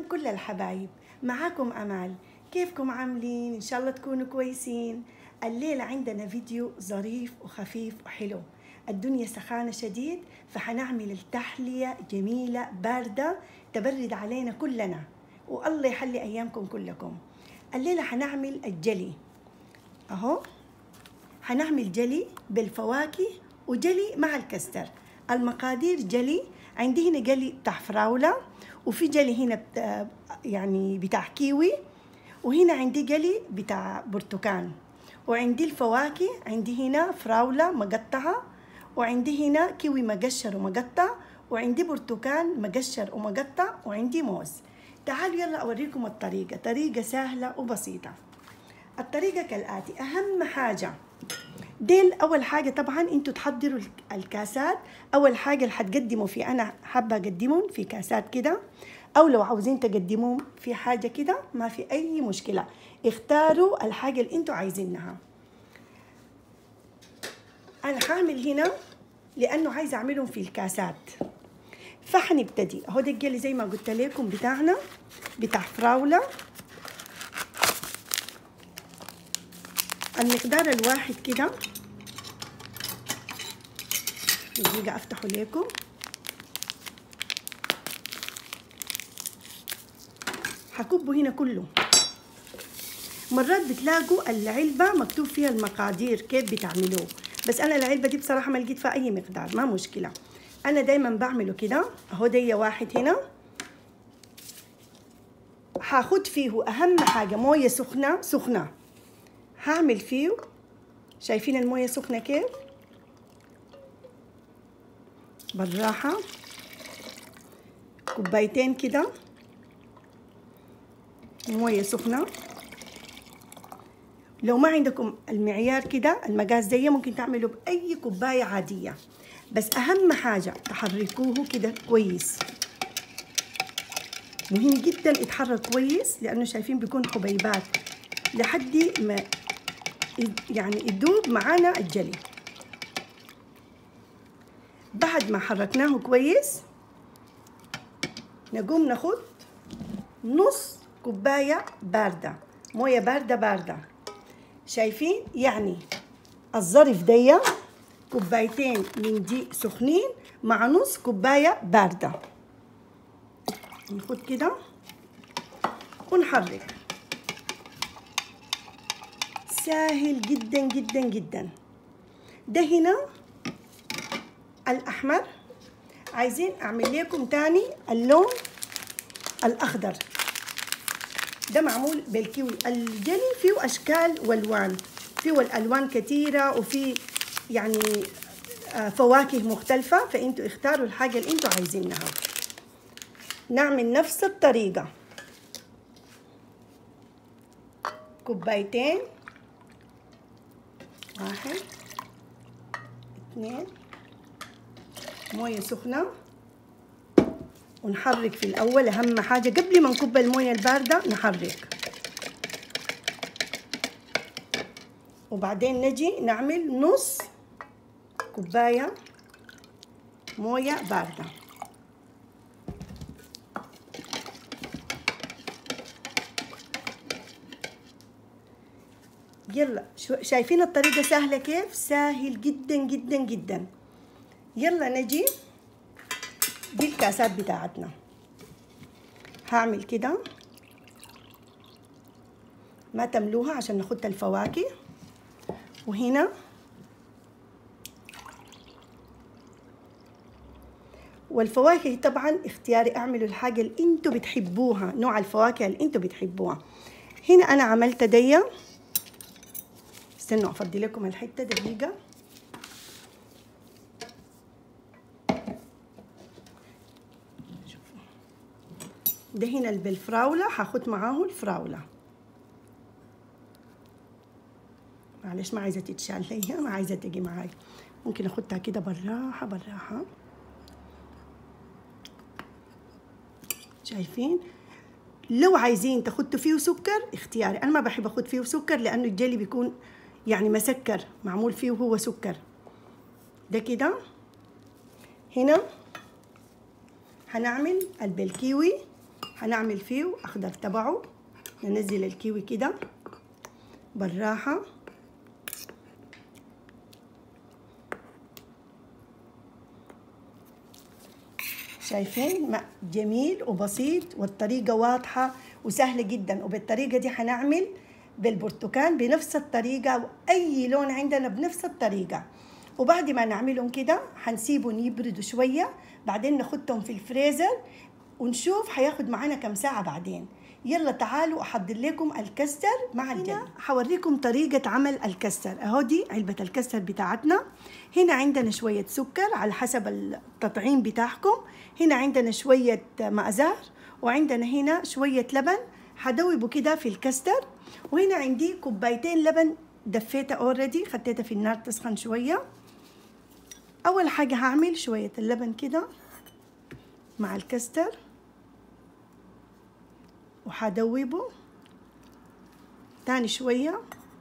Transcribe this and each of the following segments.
كل الحبايب معاكم أمال كيفكم عاملين إن شاء الله تكونوا كويسين الليلة عندنا فيديو ظريف وخفيف وحلو الدنيا سخانة شديد فحنعمل التحلية جميلة باردة تبرد علينا كلنا والله يحلي أيامكم كلكم الليلة حنعمل الجلي أهو حنعمل جلي بالفواكه وجلي مع الكستر المقادير جلي عندي هنا جلي بتاع فراولة وفي جلي هنا بتاع يعني بتاع كيوي وهنا عندي جلي بتاع برتقان وعندي الفواكه عندي هنا فراولة مقطعة وعندي هنا كيوي مقشر ومقطع وعندي برتقان مقشر ومقطع وعندي موز تعالوا يلا أوريكم الطريقة طريقة سهلة وبسيطة الطريقة كالآتي أهم حاجة ديل أول حاجة طبعا أنتوا تحضروا الكاسات أول حاجة اللي حتقدموا في أنا حابة أقدمهم في كاسات كده أو لو عاوزين تقدموهم في حاجة كده ما في أي مشكلة اختاروا الحاجة اللي أنتوا عايزينها أنا هعمل هنا لأنه عايزة أعملهم في الكاسات فحنبتدي أهو ده الجلي زي ما قلت لكم بتاعنا بتاع فراولة المقدار الواحد كده دقيقة أفتحه لكم حكبه هنا كله مرات بتلاقوا العلبة مكتوب فيها المقادير كيف بتعملوه بس أنا العلبة دي بصراحة ما لقيت فيها أي مقدار ما مشكلة أنا دايما بعمله كده أهو دي واحد هنا هاخد فيه أهم حاجة موية سخنة سخنة هعمل فيه شايفين الموية سخنة كيف بالراحة كوبايتين كده موية سخنة لو ما عندكم المعيار كده المقاس دي ممكن تعملوا بأي كوباية عادية بس أهم حاجة تحركوه كده كويس مهم جدا يتحرك كويس لأنه شايفين بيكون حبيبات لحد ما يعني يدوب معانا الجلي بعد ما حركناه كويس نقوم ناخد نص كوباية باردة موية باردة باردة شايفين يعني الظرف دي كوبايتين من دي سخنين مع نص كوباية باردة ناخد كده ونحرك سهل جدا جدا جدا ده هنا الأحمر عايزين أعمل لكم تاني اللون الأخضر ده معمول بالكيوي الجلي فيه أشكال والوان فيه الألوان كثيرة وفي يعني فواكه مختلفة فأنتوا اختاروا الحاجة اللي أنتوا عايزينها نعمل نفس الطريقة كوبايتين واحد اثنين موية سخنة ونحرك في الأول أهم حاجة قبل ما نكب الموية الباردة نحرك وبعدين نجي نعمل نص كوباية موية باردة يلا شايفين الطريقة سهلة كيف؟ سهل جدا جدا جدا يلا نجي دي الكاسات بتاعتنا هعمل كده ما تملوها عشان ناخد الفواكه وهنا والفواكه طبعا اختياري اعملوا الحاجة اللي انتوا بتحبوها نوع الفواكه اللي انتوا بتحبوها هنا انا عملت دي استنوا افضي لكم الحتة دقيقة ده هنا بالفراولة هاخد معاه الفراولة معلش ما عايزة تتشال هي ما عايزة تجي معاي ممكن اخدها كده بالراحة بالراحة شايفين لو عايزين تاخدوا فيه سكر اختياري انا ما بحب اخد فيه سكر لانه الجلي بيكون يعني مسكر معمول فيه وهو سكر ده كده هنا هنعمل البالكيوي هنعمل فيه اخضر تبعه ننزل الكيوي كده بالراحة شايفين ما جميل وبسيط والطريقة واضحة وسهلة جدا وبالطريقة دي هنعمل بالبرتقال بنفس الطريقة وأي لون عندنا بنفس الطريقة وبعد ما نعملهم كده هنسيبهم يبردوا شوية بعدين ناخدهم في الفريزر ونشوف هياخد معانا كم ساعة بعدين يلا تعالوا احضر لكم الكستر مع الجلي حوريكم طريقة عمل الكستر اهو دي علبة الكستر بتاعتنا هنا عندنا شوية سكر على حسب التطعيم بتاعكم هنا عندنا شوية ماء زهر وعندنا هنا شوية لبن هدوبه كده في الكستر وهنا عندي كوبايتين لبن دفيتها اوريدي خديتها في النار تسخن شوية اول حاجة هعمل شوية اللبن كده مع الكستر وحدوبه تاني شوية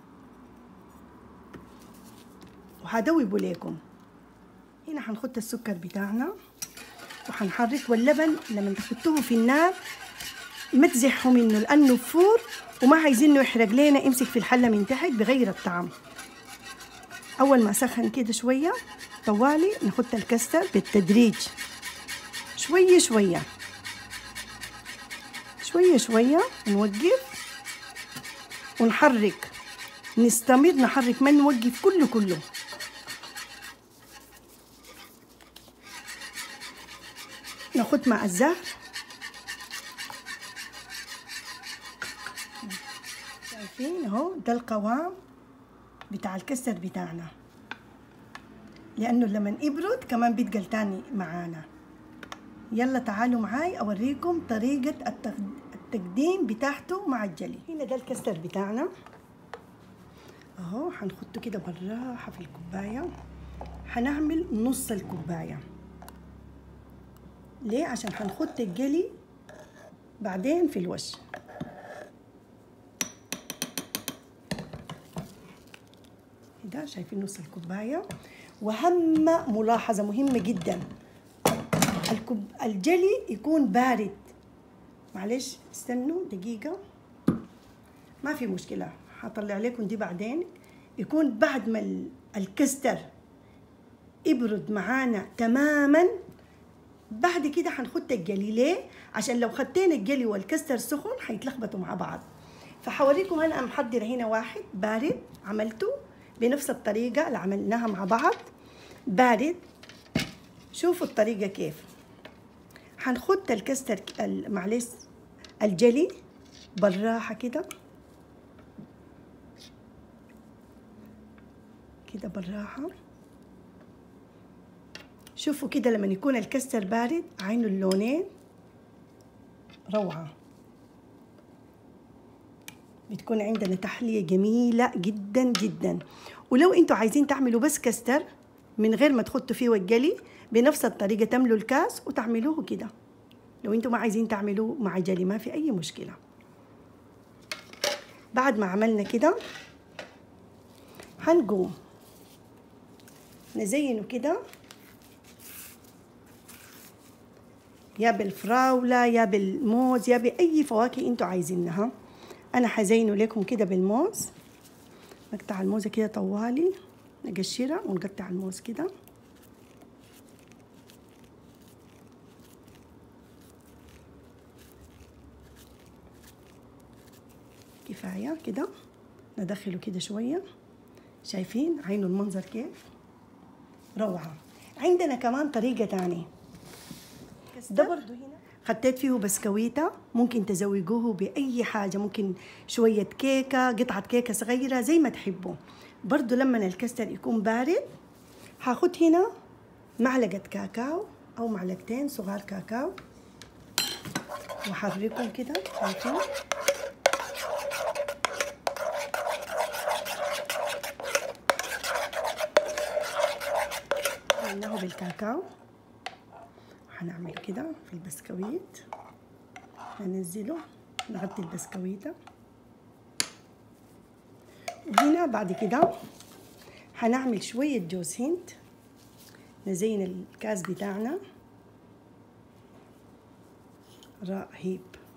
وحدوبه ليكم هنا حنحط السكر بتاعنا وحنحرك واللبن لما تحطوه في النار ما تزحوا منه لانه فور وما عايزينه يحرق لنا امسك في الحله من تحت بغير الطعم اول ما سخن كده شويه طوالي نحط الكستر بالتدريج شويه شويه شويه شويه نوقف ونحرك نستمر نحرك ما نوقف كله كله ناخد مع الزهر شايفين اهو ده القوام بتاع الكسر بتاعنا لانه لما يبرد كمان بيتقل تاني معانا يلا تعالوا معاي اوريكم طريقة التقديم بتاعته مع الجلي هنا ده الكسر بتاعنا اهو هنحطه كده بالراحة في الكوباية هنعمل نص الكوباية ليه عشان هنحط الجلي بعدين في الوش ده شايفين نص الكوباية وهم ملاحظة مهمة جدا الكوب الجلي يكون بارد معلش استنوا دقيقة ما في مشكلة هطلع لكم دي بعدين يكون بعد ما الكستر يبرد معانا تماما بعد كده هنحط الجلي ليه؟ عشان لو خدتين الجلي والكستر سخن هيتلخبطوا مع بعض فحوريكم انا محضرة هنا واحد بارد عملته بنفس الطريقة اللي عملناها مع بعض بارد شوفوا الطريقة كيف هنخد الكستر معلش الجلي بالراحة كده كده بالراحة شوفوا كده لما يكون الكستر بارد عينه اللونين روعة بتكون عندنا تحلية جميلة جدا جدا ولو انتوا عايزين تعملوا بس كستر من غير ما تحطوا فيه وجلي بنفس الطريقة تملوا الكاس وتعملوه كده لو انتوا ما عايزين تعملوه مع جلي ما في اي مشكلة بعد ما عملنا كده هنقوم نزينه كده يا بالفراولة يا بالموز يا بأي فواكه انتوا عايزينها انا حزينه لكم كده بالموز نقطع الموزة كده طوالي نقشرها ونقطع الموز كده كفاية كده ندخله كده شوية شايفين عينوا المنظر كيف روعة عندنا كمان طريقة تانية ده برضو هنا خديت فيه بسكويتة ممكن تزوجوه بأي حاجة ممكن شوية كيكة قطعة كيكة صغيرة زي ما تحبوا برضو لما الكستر يكون بارد هاخد هنا معلقة كاكاو أو معلقتين صغار كاكاو وحركهم كده شايفين عملناه بالكاكاو هنعمل كده في البسكويت ننزله نغطي البسكويتة وهنا بعد كده هنعمل شوية جوز هند نزين الكاس بتاعنا رهيب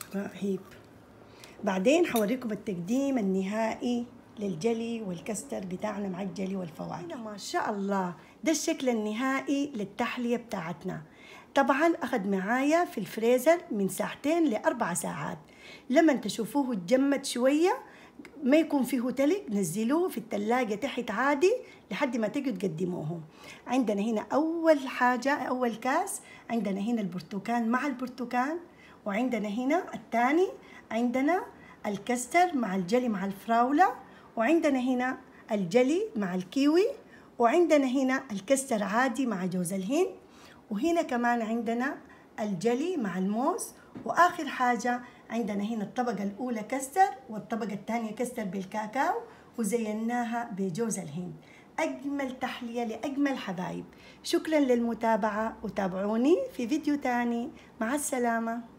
رهيب بعدين حوريكم التقديم النهائي للجلي والكستر بتاعنا مع الجلي والفواكه ما شاء الله ده الشكل النهائي للتحلية بتاعتنا طبعا أخذ معايا في الفريزر من ساعتين لأربع ساعات لما تشوفوه اتجمد شوية ما يكون فيه تلج نزلوه في التلاجة تحت عادي لحد ما تيجوا تقدموه عندنا هنا أول حاجة أول كاس عندنا هنا البرتقال مع البرتقال وعندنا هنا الثاني عندنا الكستر مع الجلي مع الفراولة وعندنا هنا الجلي مع الكيوي وعندنا هنا الكستر عادي مع جوز الهند وهنا كمان عندنا الجلي مع الموز واخر حاجه عندنا هنا الطبقه الاولى كستر والطبقه الثانيه كستر بالكاكاو وزيناها بجوز الهند اجمل تحليه لاجمل حبايب شكرا للمتابعه وتابعوني في فيديو تاني مع السلامه